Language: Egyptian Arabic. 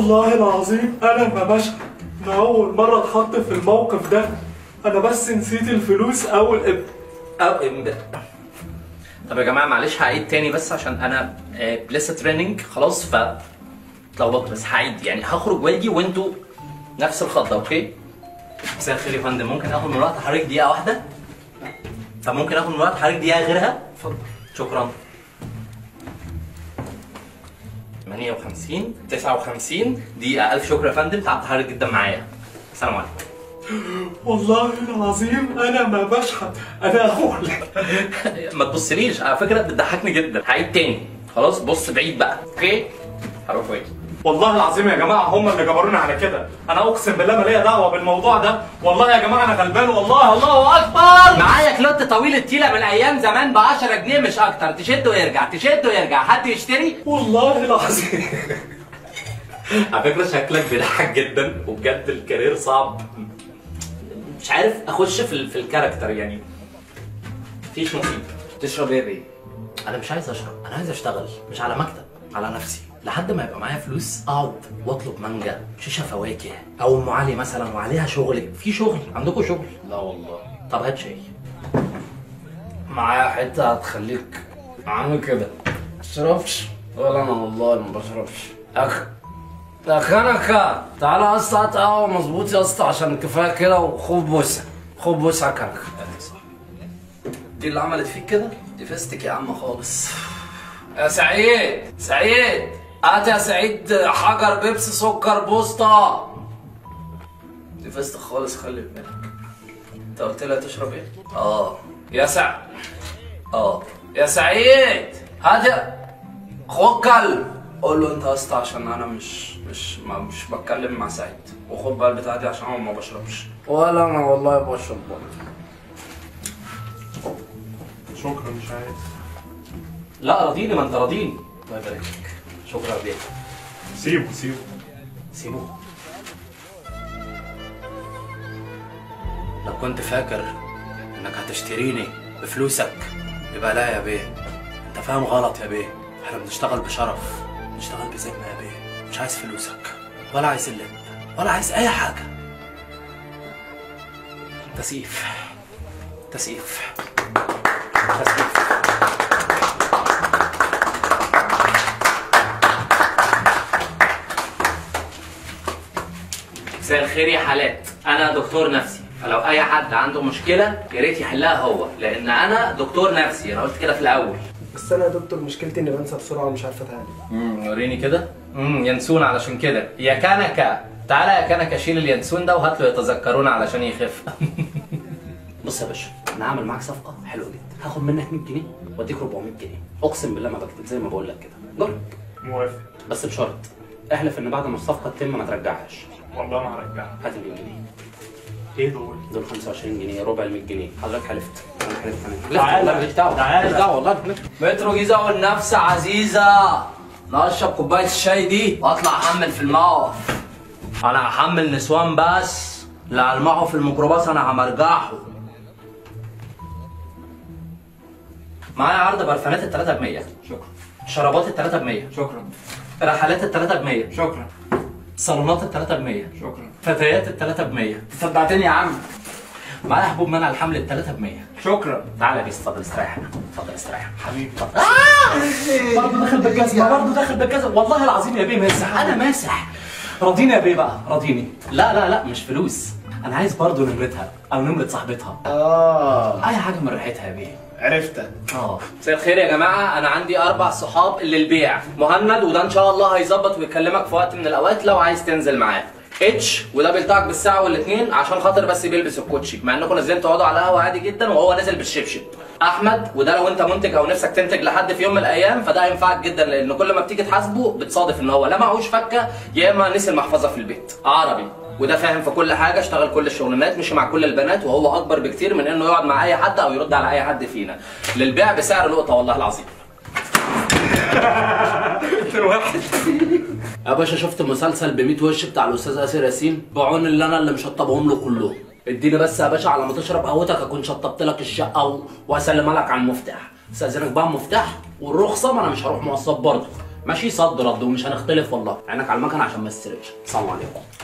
والله العظيم انا ما بشهد انا اول مره اتحط في الموقف ده انا بس نسيت الفلوس اول اب او امبارح طب يا جماعه معلش هعيد تاني بس عشان انا آه، لسه تريننج خلاص ف اتلخبطت بس هعيد يعني هخرج واجي وانتوا نفس الخطه اوكي مساء الخير يا فندم ممكن اخد من وقت حضرتك دقيقه واحده طب ممكن اخد من وقت حضرتك دقيقه غيرها اتفضل شكرا 58 59 دقيقة ألف شكر يا فندم تعبت حضرتك جدا معايا السلام عليكم والله العظيم انا ما بشهد انا اقول ما تبصليش على فكره بتضحكني جدا هعيد تاني خلاص بص بعيد بقى اوكي هروح واجي والله العظيم يا جماعه هم اللي جبروني على كده انا اقسم بالله ما ليا دعوه بالموضوع ده والله يا جماعه انا غلبان والله الله اكبر معايا كلوت طويل التيله من ايام زمان ب 10 جنيه مش اكتر تشد ويرجع تشد ويرجع حد يشتري والله العظيم على فكره شكلك بيضحك جدا وبجد الكارير صعب مش عارف اخش في ال- في الكاركتر يعني مفيش نصيب تشرب ايه يا بيه؟ انا مش عايز اشرب انا عايز اشتغل مش على مكتب على نفسي لحد ما يبقى معايا فلوس اقعد واطلب مانجا شيشه فواكه او ام علي مثلا وعليها شغل في شغل عندكم شغل لا والله طب هات شاي معايا حتة هتخليك عامل كده متشربش ولا انا والله ما بشربش اخ كنكة تعالى يا اسطى هات قهوة مظبوط يا اسطى عشان كفاية كده وخد بوسة خد بوسة يا كنكة دي اللي عملت فيك كده دي فيستك يا عم خالص يا سعيد سعيد هات يا سعيد حجر بيبسي سكر بوسطة دي فيستك خالص خلي بالك انت قلت لها تشرب ايه؟ اه يا سع اه يا سعيد هات يا- خد كلب قول له انت يا اسطى عشان انا مش مش ما مش بتكلم مع سعيد وخد بقى البتاعه دي عشان انا ما بشربش ولا انا والله بشرب برضه شكرا مش عايز لا راضيني ما انت راضيني الله يبارك لك شكرا بيه سيبه سيبه سيبوه لو كنت فاكر انك هتشتريني بفلوسك يبقى لا يا بيه انت فاهم غلط يا بيه احنا بنشتغل بشرف بنشتغل بذمه يا بيه مش عايز فلوسك ولا عايز اللب ولا عايز اي حاجه تسييف تسييف تسييف مساء الخير يا حالات انا دكتور نفسي فلو اي حد عنده مشكله يا ريت يحلها هو لان انا دكتور نفسي انا قلت كده في الاول بس انا يا دكتور مشكلتي اني بنسى بسرعه ومش عارف اتعامل امم وريني كده امم ينسون علشان كده يا كنكه تعالى يا كنكه شيل اليانسون ده وهات له يتذكرون علشان يخف بص يا باشا انا هعمل معاك صفقه حلوه جدا هاخد منك 100 جنيه واديك 400 جنيه اقسم بالله ما بكتب زي ما بقول لك كده جرب موافق بس بشرط احلف ان بعد ما الصفقه تتم ما ترجعهاش والله ما هرجعها هات ال 100 جنيه ايه دول دول 25 جنيه ربع ال 100 جنيه حضرتك حلفت انا حلفت انا تعالى. حلفت والله ماليش دعوه تعالى. ماليش دعوه والله مترو جيزة والنفس عزيزة لا اشرب كوباية الشاي دي واطلع احمل في الموقف انا هحمل نسوان بس لا المعه في الميكروباص انا همرجعه معايا عرض برفانات التلاتة ب 100 شكرا شرابات التلاتة ب 100 شكرا رحلات التلاتة ب 100 شكرا صالونات التلاتة ب 100 شكرا فتيات التلاتة ب 100 صدعتني يا عم معايا حبوب منع الحمل التلاتة ب 100 شكرا تعالى يا بيس اتفضل استريح هنا اتفضل استريح حبيبي برضه داخل بالجزمة برضه داخل بالجزمة والله العظيم يا بيه ماسح أنا ماسح راضيني يا بيه بقى راضيني لا لا لا مش فلوس أنا عايز برضه نمرتها أو نمرة صاحبتها اه أي حاجة من ريحتها يا بيه عرفتك اه مساء الخير يا جماعة أنا عندي أربع صحاب للبيع مهند وده إن شاء الله هيظبط ويكلمك في وقت من الأوقات لو عايز تنزل معاه اتش وده بيلتعك بالساعة والاثنين عشان خاطر بس بيلبس الكوتشي مع انكم نازلين تقعدوا على القهوة عادي جدا وهو نازل بالشبشب احمد وده لو انت منتج او نفسك تنتج لحد في يوم من الايام فده هينفعك جدا لان كل ما بتيجي تحاسبه بتصادف ان هو لا معهوش فكه يا اما نسي المحفظه في البيت عربي وده فاهم في كل حاجه اشتغل كل الشغلانات مشي مع كل البنات وهو اكبر بكتير من انه يقعد مع اي حد او يرد على اي حد فينا للبيع بسعر لقطه والله العظيم واحد يا باشا شفت مسلسل ب 100 وش بتاع الاستاذ اسر ياسين بعون اللي انا اللي مشطبهم له كلهم اديني بس يا باشا على ما تشرب قهوتك اكون شطبت لك الشقه و... واسلمها لك على المفتاح استاذنك بقى المفتاح والرخصه ما انا مش هروح موظف برضه ماشي صد رد ومش هنختلف والله عينك على المكنه عشان ما تسرقش السلام عليكم